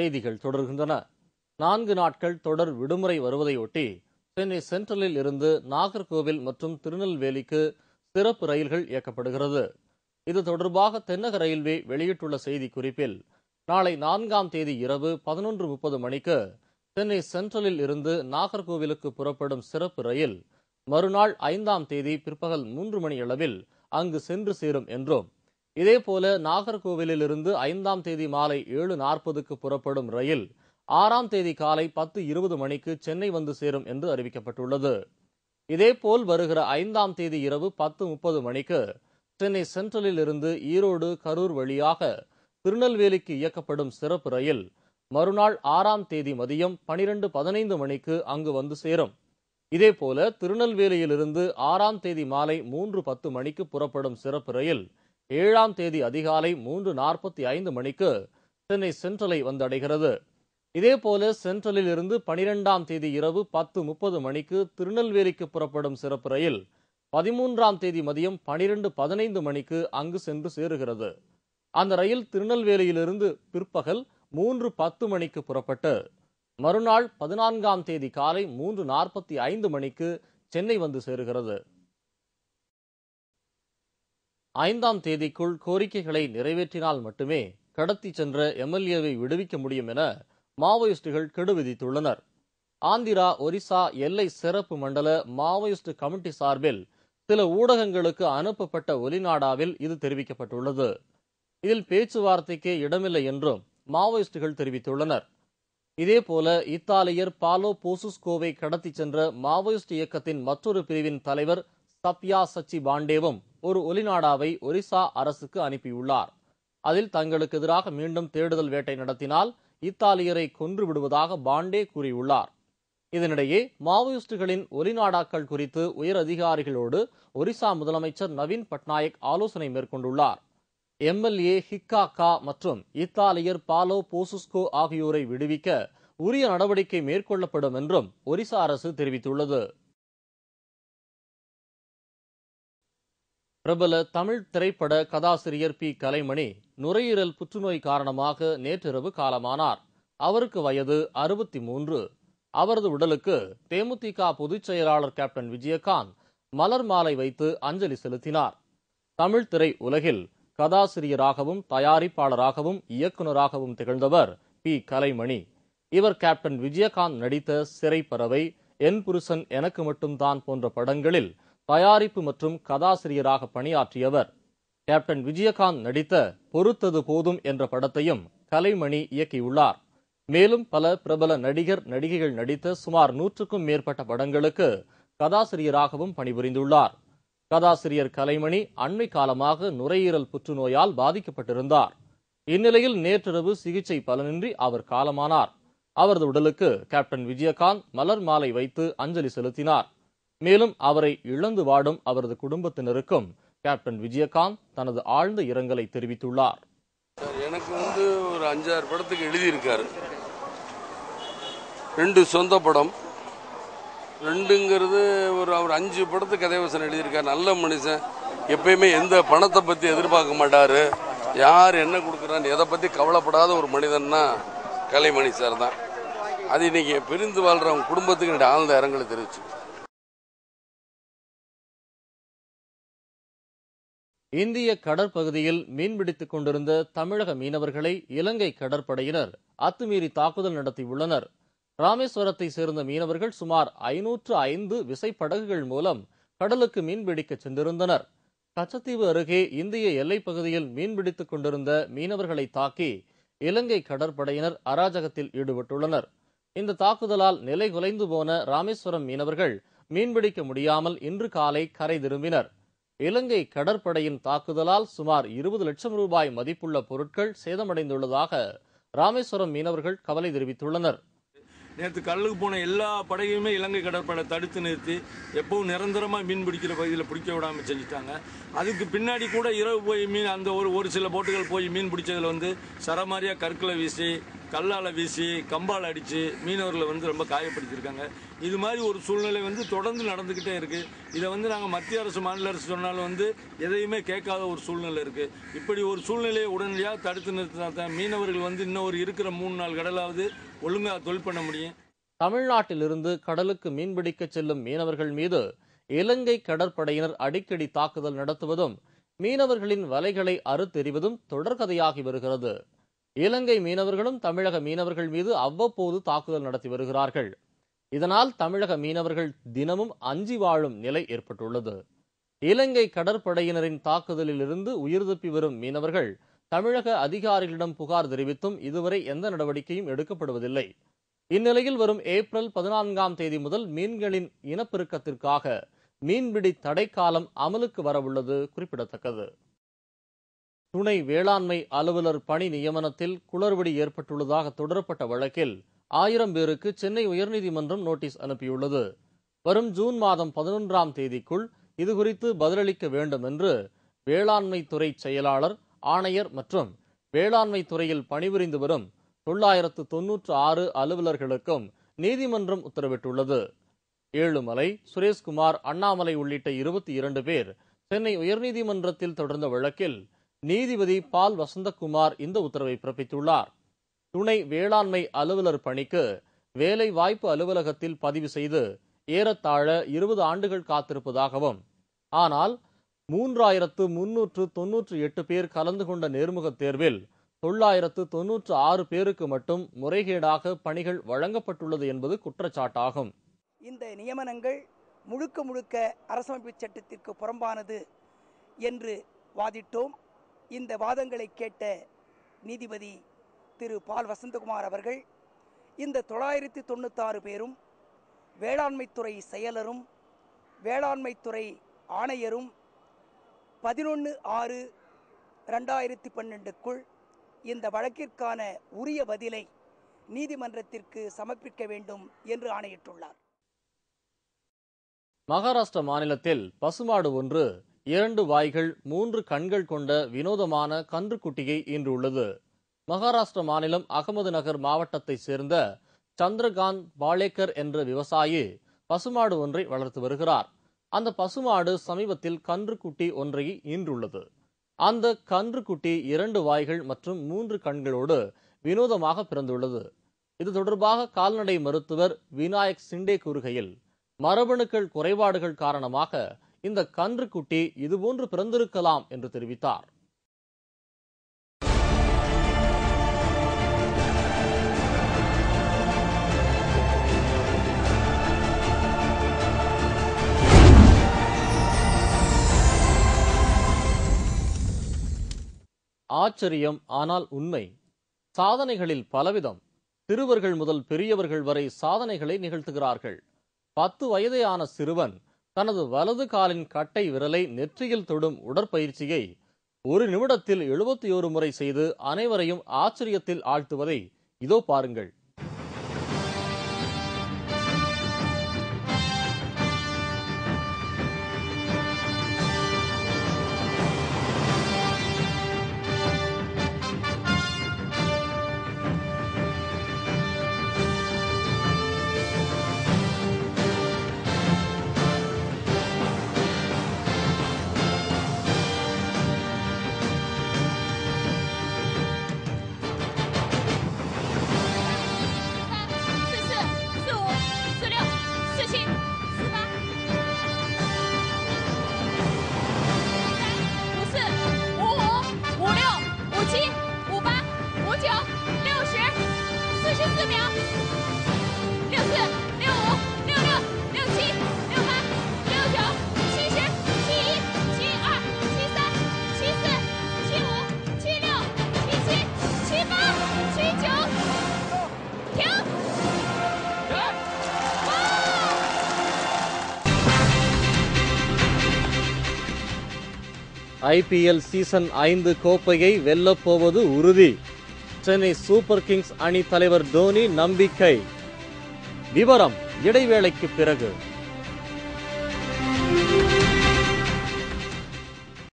செய்திகள் தொடர்கின்றன நான்கு நாட்கள் தொடர் விடுமுறை வருவதையொட்டி சென்னை சென்ட்ரலில் இருந்து நாகர்கோவில் மற்றும் திருநெல்வேலிக்கு சிறப்பு ரயில்கள் இயக்கப்படுகிறது இது தொடர்பாக தென்னக ரயில்வே வெளியிட்டுள்ள செய்திக்குறிப்பில் நாளை நான்காம் தேதி இரவு பதினொன்று முப்பது மணிக்கு சென்னை சென்ட்ரலில் இருந்து நாகர்கோவிலுக்கு புறப்படும் சிறப்பு ரயில் மறுநாள் ஐந்தாம் தேதி பிற்பகல் மூன்று மணி அளவில் அங்கு சென்று சேரும் என்றும் இதேபோல நாகர்கோவிலில் இருந்து ஐந்தாம் தேதி மாலை ஏழு நாற்பதுக்கு புறப்படும் ரயில் ஆறாம் தேதி காலை பத்து இருபது மணிக்கு சென்னை வந்து சேரும் என்று அறிவிக்கப்பட்டுள்ளது இதேபோல் வருகிற ஐந்தாம் தேதி இரவு பத்து முப்பது மணிக்கு சென்னை சென்ட்ரலில் இருந்து ஈரோடு கரூர் வழியாக திருநெல்வேலிக்கு இயக்கப்படும் சிறப்பு ரயில் மறுநாள் ஆறாம் தேதி மதியம் பனிரெண்டு பதினைந்து மணிக்கு அங்கு வந்து சேரும் இதேபோல திருநெல்வேலியிலிருந்து ஆறாம் தேதி மாலை மூன்று பத்து மணிக்கு புறப்படும் சிறப்பு ரயில் ஏழாம் தேதி அதிகாலை மூன்று நாற்பத்தி ஐந்து மணிக்கு சென்னை சென்ட்ரலை வந்தடைகிறது இதேபோல சென்ட்ரலில் இருந்து பனிரெண்டாம் தேதி இரவு பத்து முப்பது மணிக்கு திருநெல்வேலிக்கு புறப்படும் சிறப்பு ரயில் பதிமூன்றாம் தேதி மதியம் பனிரெண்டு பதினைந்து மணிக்கு அங்கு சென்று சேருகிறது அந்த ரயில் திருநெல்வேலியிலிருந்து பிற்பகல் மூன்று பத்து மணிக்கு புறப்பட்டு மறுநாள் பதினான்காம் தேதி காலை மூன்று நாற்பத்தி ஐந்து மணிக்கு சென்னை வந்து சேருகிறது ஐந்தாம் தேதிக்குள் கோரிக்கைகளை நிறைவேற்றினால் மட்டுமே கடத்தி சென்ற எம்எல்ஏவை விடுவிக்க முடியும் என மாவோயிஸ்டுகள் கெடு விதித்துள்ளனர் ஆந்திரா ஒரிசா எல்லை சிறப்பு மண்டல மாவோயிஸ்ட் கமிட்டி சார்பில் சில ஊடகங்களுக்கு அனுப்பப்பட்ட ஒலிநாடாவில் இது தெரிவிக்கப்பட்டுள்ளது இதில் பேச்சுவார்த்தைக்கே இடமில்லை என்றும் மாவோயிஸ்டுகள் தெரிவித்துள்ளனர் இதேபோல இத்தாலியர் பாலோ போசுஸ்கோவை கடத்தி சென்ற மாவோயிஸ்ட் இயக்கத்தின் மற்றொரு பிரிவின் தலைவர் சப்யா சச்சி பாண்டேவும் ஒரு ஒலிநாடாவை ஒரிசா அரசுக்கு அனுப்பியுள்ளார் அதில் தங்களுக்கு எதிராக மீண்டும் தேடுதல் வேட்டை நடத்தினால் இத்தாலியரை கொன்று விடுவதாக பாண்டே கூறியுள்ளார் இதனிடையே மாவோயிஸ்டுகளின் ஒலிநாடாக்கள் குறித்து உயர் அதிகாரிகளோடு ஒரிசா முதலமைச்சர் நவீன் பட்நாயக் ஆலோசனை மேற்கொண்டுள்ளார் எம்எல்ஏ ஹிக்கா கா மற்றும் இத்தாலியர் பாலோ போசுஸ்கோ ஆகியோரை விடுவிக்க உரிய நடவடிக்கை மேற்கொள்ளப்படும் என்றும் ஒரிசா அரசு தெரிவித்துள்ளது பிரபல தமிழ் திரைப்பட கதாசிரியர் பி கலைமணி நுரையீரல் புற்றுநோய் காரணமாக நேற்றிரவு காலமானார் அவருக்கு வயது அறுபத்தி மூன்று அவரது உடலுக்கு தேமுதிக பொதுச் செயலாளர் கேப்டன் விஜயகாந்த் மலர் மாலை வைத்து அஞ்சலி செலுத்தினார் தமிழ் திரை உலகில் கதாசிரியராகவும் தயாரிப்பாளராகவும் இயக்குநராகவும் திகழ்ந்தவர் பி கலைமணி இவர் கேப்டன் விஜயகாந்த் நடித்த சிறைப்பறவை என் புருஷன் எனக்கு மட்டும்தான் போன்ற படங்களில் தயாரிப்பு மற்றும் கதாசிரியராக பணியாற்றியவர் கேப்டன் விஜயகாந்த் நடித்த பொறுத்தது போதும் என்ற படத்தையும் கலைமணி இயக்கியுள்ளார் மேலும் பல பிரபல நடிகர் நடிகைகள் நடித்த சுமார் நூற்றுக்கும் மேற்பட்ட படங்களுக்கு கதாசிரியராகவும் பணிபுரிந்துள்ளார் கதாசிரியர் கலைமணி அண்மை காலமாக நுரையீரல் புற்றுநோயால் பாதிக்கப்பட்டிருந்தார் இந்நிலையில் நேற்றிரவு சிகிச்சை பலனின்றி அவர் காலமானார் அவரது உடலுக்கு கேப்டன் விஜயகாந்த் மலர் மாலை வைத்து அஞ்சலி செலுத்தினார் மேலும் அவரை இழந்து வாடும் அவரது குடும்பத்தினருக்கும் கேப்டன் விஜயகாந்த் தனது ஆழ்ந்த இரங்கலை தெரிவித்துள்ளார் சார் எனக்கு வந்து ஒரு அஞ்சாறு படத்துக்கு எழுதியிருக்காரு ரெண்டு சொந்த படம் ரெண்டுங்கிறது ஒரு அவர் அஞ்சு படத்துக்கு கதைவசனம் எழுதியிருக்காரு நல்ல மனுஷன் எப்பயுமே எந்த பணத்தை பற்றி எதிர்பார்க்க மாட்டார் யார் என்ன கொடுக்குறான்னு எதை பற்றி கவலைப்படாத ஒரு மனிதன்னா கலைமணி சார் தான் அது இன்னைக்கு பிரிந்து வாழ்றவங்க குடும்பத்துக்கு என்னுடைய ஆழ்ந்த இரங்கலை தெரிவிச்சு இந்திய கடற்பகுதியில் மீன்பிடித்துக் கொண்டிருந்த தமிழக மீனவர்களை இலங்கை கடற்படையினர் அத்துமீறி தாக்குதல் நடத்தியுள்ளனர் ராமேஸ்வரத்தை சேர்ந்த மீனவர்கள் சுமார் ஐநூற்று ஐந்து விசைப்படகுகள் மூலம் கடலுக்கு மீன்பிடிக்க சென்றிருந்தனர் கச்சத்தீவு அருகே இந்திய எல்லைப் பகுதியில் மீன்பிடித்துக் கொண்டிருந்த மீனவர்களை தாக்கி இலங்கை கடற்படையினர் அராஜகத்தில் ஈடுபட்டுள்ளனர் இந்த தாக்குதலால் நிலை குலைந்து போன ராமேஸ்வரம் மீனவர்கள் மீன்பிடிக்க முடியாமல் இன்று காலை கரை திரும்பினர் இலங்கை கடற்படையின் தாக்குதலால் சுமார் இருபது லட்சம் ரூபாய் மதிப்புள்ள பொருட்கள் சேதமடைந்துள்ளதாக ராமேஸ்வரம் மீனவர்கள் கவலை தெரிவித்துள்ளனர் நேற்று கடலுக்கு போன எல்லா படகையுமே இலங்கை கடற்படை தடுத்து நிறுத்தி எப்பவும் நிரந்தரமாக மீன் பிடிக்கிற பகுதியில் பிடிக்க விடாமல் செஞ்சுட்டாங்க அதுக்கு பின்னாடி கூட இரவு போய் மீன் அந்த ஒரு ஒரு சில போட்டுகள் போய் மீன் பிடிச்சதுல வந்து சரமாரியாக கற்களை வீசி கல்லால் வீசி கம்பால் அடித்து மீனவர்களை வந்து ரொம்ப காயப்படுத்தியிருக்காங்க இது மாதிரி ஒரு சூழ்நிலை வந்து தொடர்ந்து நடந்துக்கிட்டே இருக்குது இதை வந்து நாங்கள் மத்திய அரசு மாநில அரசு சொன்னாலும் வந்து எதையுமே கேட்காத ஒரு சூழ்நிலை இருக்குது இப்படி ஒரு சூழ்நிலையை உடனடியாக தடுத்து நிறுத்தினா தான் மீனவர்கள் வந்து இன்னும் ஒரு இருக்கிற மூணு நாள் கடலாவது ஒழுங்காக தொழில் பண்ண முடியும் தமிழ்நாட்டிலிருந்து கடலுக்கு மீன்பிடிக்க செல்லும் மீனவர்கள் மீது இலங்கை கடற்படையினர் அடிக்கடி தாக்குதல் நடத்துவதும் மீனவர்களின் வலைகளை அறுத்தெறிவதும் தொடர்கதையாகி வருகிறது இலங்கை மீனவர்களும் தமிழக மீனவர்கள் மீது அவ்வப்போது தாக்குதல் நடத்தி வருகிறார்கள் இதனால் தமிழக மீனவர்கள் தினமும் அஞ்சி வாழும் நிலை ஏற்பட்டுள்ளது இலங்கை கடற்படையினரின் தாக்குதலில் இருந்து உயிர் தப்பி வரும் மீனவர்கள் தமிழக அதிகாரிகளிடம் புகார் தெரிவித்தும் இதுவரை எந்த நடவடிக்கையும் எடுக்கப்படுவதில்லை இந்நிலையில் வரும் ஏப்ரல் பதினான்காம் தேதி முதல் மீன்களின் இனப்பெருக்கத்திற்காக மீன்பிடி தடைக்காலம் அமலுக்கு வரவுள்ளது குறிப்பிடத்தக்கது துணை வேளாண்மை அலுவலர் பணி நியமனத்தில் குளறுபடி ஏற்பட்டுள்ளதாக தொடரப்பட்ட வழக்கில் ஆயிரம் பேருக்கு சென்னை உயர்நீதிமன்றம் நோட்டீஸ் அனுப்பியுள்ளது வரும் ஜூன் மாதம் பதினொன்றாம் தேதிக்குள் இதுகுறித்து பதிலளிக்க வேண்டும் என்று வேளாண்மை துறை செயலாளர் ஆணையர் மற்றும் வேளாண்மை துறையில் பணிபுரிந்து வரும் தொள்ளாயிரத்து தொன்னூற்று ஆறு அலுவலர்களுக்கும் நீதிமன்றம் உத்தரவிட்டுள்ளது ஏழுமலை சுரேஷ்குமார் அண்ணாமலை உள்ளிட்ட இருபத்தி இரண்டு பேர் சென்னை உயர்நீதிமன்றத்தில் தொடர்ந்த வழக்கில் நீதிபதி பால் வசந்தகுமார் இந்த உத்தரவை பிறப்பித்துள்ளார் துணை வேளாண்மை அலுவலர் பணிக்கு வேலை வாய்ப்பு அலுவலகத்தில் பதிவு செய்து ஏறத்தாழ இருபது ஆண்டுகள் காத்திருப்பதாகவும் ஆனால் மூன்றாயிரத்து முன்னூற்று தொன்னூற்று எட்டு பேர் கலந்து கொண்ட நேர்முகத் தேர்வில் தொள்ளாயிரத்து தொன்னூற்று ஆறு பேருக்கு மட்டும் முறைகேடாக பணிகள் வழங்கப்பட்டுள்ளது என்பது குற்றச்சாட்டாகும் இந்த நியமனங்கள் முழுக்க முழுக்க அரசமைப்பு சட்டத்திற்கு புறம்பானது என்று வாதிட்டோம் இந்த வாதங்களை கேட்ட நீதிபதி திரு பால் வசந்தகுமார் அவர்கள் இந்த தொள்ளாயிரத்தி தொண்ணூத்தாறு பேரும் வேளாண்மைத்துறை செயலரும் வேளாண்மைத்துறை ஆணையரும் பதினொன்று ஆறு ரெண்டாயிரத்தி பன்னெண்டுக்குள் இந்த வழக்கிற்கான உரிய பதிலை நீதிமன்றத்திற்கு சமர்ப்பிக்க வேண்டும் என்று ஆணையிட்டுள்ளார் மகாராஷ்டிர மாநிலத்தில் பசுமாடு ஒன்று இரண்டு வாய்கள் மூன்று கண்கள் கொண்ட வினோதமான கன்றுக்குட்டியை ஈன்றுள்ளது மகாராஷ்டிர மாநிலம் அகமது நகர் மாவட்டத்தைச் சேர்ந்த சந்திரகாந்த் பாலேக்கர் என்ற விவசாயி பசுமாடு ஒன்றை வளர்த்து வருகிறார் அந்த பசுமாடு சமீபத்தில் கன்றுக்குட்டி ஒன்றை ஈன்றுள்ளது அந்த கன்றுக்குட்டி இரண்டு வாய்கள் மற்றும் மூன்று கண்களோடு வினோதமாக பிறந்துள்ளது இது தொடர்பாக கால்நடை மருத்துவர் விநாயக் சிண்டே கூறுகையில் மரபணுக்கள் குறைபாடுகள் காரணமாக இந்த கன்றுக்குட்டி இதுபோன்று பிறந்திருக்கலாம் என்று தெரிவித்தார் ஆச்சரியம் ஆனால் உண்மை சாதனைகளில் பலவிதம் சிறுவர்கள் முதல் பெரியவர்கள் வரை சாதனைகளை நிகழ்த்துகிறார்கள் பத்து வயதேயான சிறுவன் தனது வலது காலின் கட்டை விரலை நெற்றியில் தொடும் உடற்பயிற்சியை ஒரு நிமிடத்தில் எழுபத்தி ஒரு முறை செய்து அனைவரையும் ஆச்சரியத்தில் ஆழ்த்துவதை இதோ பாருங்கள் 四四四五四六四七四八五四五五五六五七五八五九六十四十四秒六四六五六六六七六八六九七十七一七二七三七四七五七六七七七八七九停。 ஐபிஎல் சீசன் ஐந்து கோப்பையை வெல்லப் போவது உறுதி சென்னை சூப்பர் கிங்ஸ் அணி தலைவர் தோனி நம்பிக்கை விவரம் இடைவேளைக்கு பிறகு